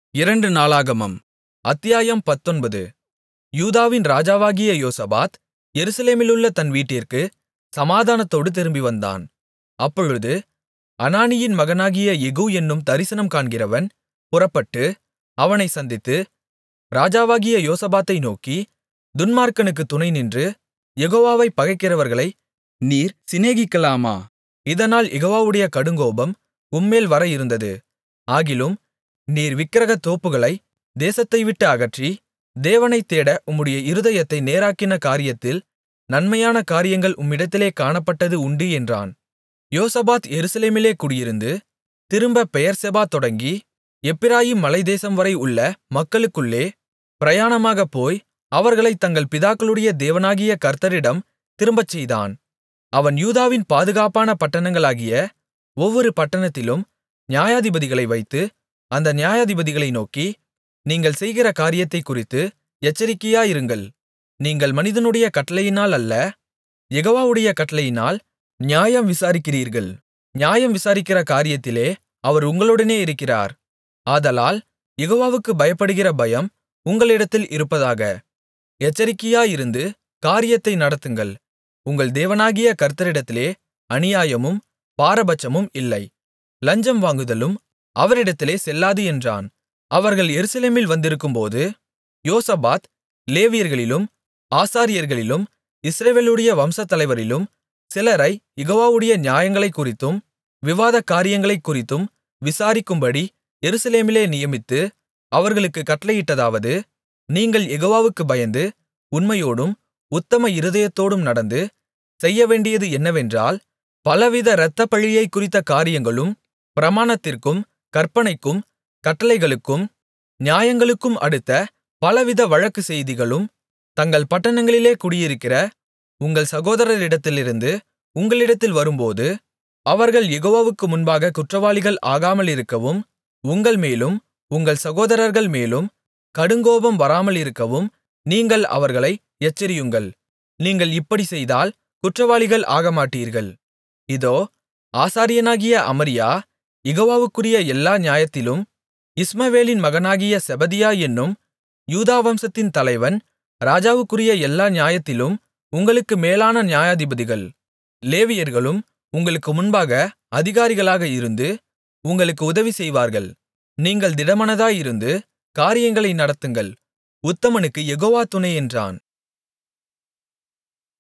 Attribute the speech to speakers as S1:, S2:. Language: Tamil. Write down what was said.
S1: இரண்டு நாளாகமம் அத்தியாயம் பத்தொன்பது யூதாவின் ராஜாவாகிய யோசபாத் எருசலேமிலுள்ள தன் வீட்டிற்கு சமாதானத்தோடு திரும்பிவந்தான் அப்பொழுது அனானியின் மகனாகிய யெகூ என்னும் தரிசனம் காண்கிறவன் புறப்பட்டு அவனைச் சந்தித்து ராஜாவாகிய யோசபாத்தை நோக்கி துன்மார்க்கனுக்குத் துணைநின்று யெகோவாவைப் பகைக்கிறவர்களை நீர் சிநேகிக்கலாமா இதனால் யெகோவாவுடைய கடுங்கோபம் உம்மேல் வர இருந்தது ஆகிலும் நீர் விக்கிரகத் தோப்புகளை தேசத்தைவிட்டு அகற்றி தேவனைத் தேட உம்முடைய இருதயத்தை நேராக்கின காரியத்தில் நன்மையான காரியங்கள் உம்மிடத்திலே காணப்பட்டது உண்டு என்றான் யோசபாத் எருசலேமிலே குடியிருந்து திரும்பப் பெயெர்செபா தொடங்கி எப்பிராயீம் மலைத்தேசம்வரை உள்ள மக்களுக்குள்ளே பிரயாணமாகப் போய் அவர்களைத் தங்கள் பிதாக்களுடைய தேவனாகிய கர்த்தரிடம் திரும்பச் செய்தான் அவன் யூதாவின் பாதுகாப்பான பட்டணங்களாகிய ஒவ்வொரு பட்டணத்திலும் நியாயாதிபதிகளை வைத்து அந்த நியாயாதிபதிகளை நோக்கி நீங்கள் செய்கிற காரியத்தைக்குறித்து எச்சரிக்கையாயிருங்கள் நீங்கள் மனிதனுடைய கட்டளையினால் அல்ல யெகோவாவுடைய கட்டளையினால் நியாயம் விசாரிக்கிறீர்கள் நியாயம் விசாரிக்கிற காரியத்திலே அவர் உங்களுடனே இருக்கிறார் ஆதலால் யெகோவாவுக்குப் பயப்படுகிற பயம் உங்களிடத்தில் இருப்பதாக எச்சரிக்கையாயிருந்து காரியத்தை நடத்துங்கள் உங்கள் தேவனாகிய கர்த்தரிடத்திலே அநியாயமும் பாரபட்சமும் இல்லை லஞ்சம் வாங்குதலும் அவரிடத்திலே செல்லாது என்றான் அவர்கள் எருசலேமில் வந்திருக்கும்போது யோசபாத் லேவியர்களிலும் ஆசாரியர்களிலும் இஸ்ரவேலுடைய வம்சத்தலைவரிலும் சிலரை யெகோவாவுடைய நியாயங்களைக்குறித்தும் விவாதக் காரியங்களைக்குறித்தும் விசாரிக்கும்படி எருசலேமிலே நியமித்து அவர்களுக்குக் கட்டளையிட்டதாவது நீங்கள் யெகோவாவுக்குப் பயந்து உண்மையோடும் உத்தம இருதயத்தோடும் நடந்து செய்யவேண்டியது என்னவென்றால் பலவித இரத்தப்பழியைக் குறித்த காரியங்களும் பிரமாணத்திற்கும் கற்பனைக்கும் கட்டளைகளுக்கும் நியாயங்களுக்கும் அடுத்த பலவித வழக்கு செய்திகளும் தங்கள் பட்டணங்களிலே குடியிருக்கிற உங்கள் சகோதரரிடத்திலிருந்து உங்களிடத்தில் வரும்போது அவர்கள் யெகோவாவுக்கு முன்பாக குற்றவாளிகள் ஆகாமலிருக்கவும் உங்கள் மேலும் உங்கள் சகோதரர்கள் மேலும் கடுங்கோபம் வராமலிருக்கவும் நீங்கள் அவர்களை எச்சரியுங்கள் நீங்கள் இப்படிச் செய்தால் குற்றவாளிகள் ஆகமாட்டீர்கள் இதோ ஆசாரியனாகிய அமரியா யெகோவாவுக்குரிய எல்லா நியாயத்திலும் இஸ்மவேலின் மகனாகிய செபதியா என்னும் யூதா வம்சத்தின் தலைவன் ராஜாவுக்குரிய எல்லா நியாயத்திலும் உங்களுக்கு மேலான நியாயாதிபதிகள் லேவியர்களும் உங்களுக்கு முன்பாக அதிகாரிகளாக இருந்து உங்களுக்கு உதவி செய்வார்கள் நீங்கள் திடமனதாயிருந்து காரியங்களை நடத்துங்கள் உத்தமனுக்கு யெகோவா துணை என்றான்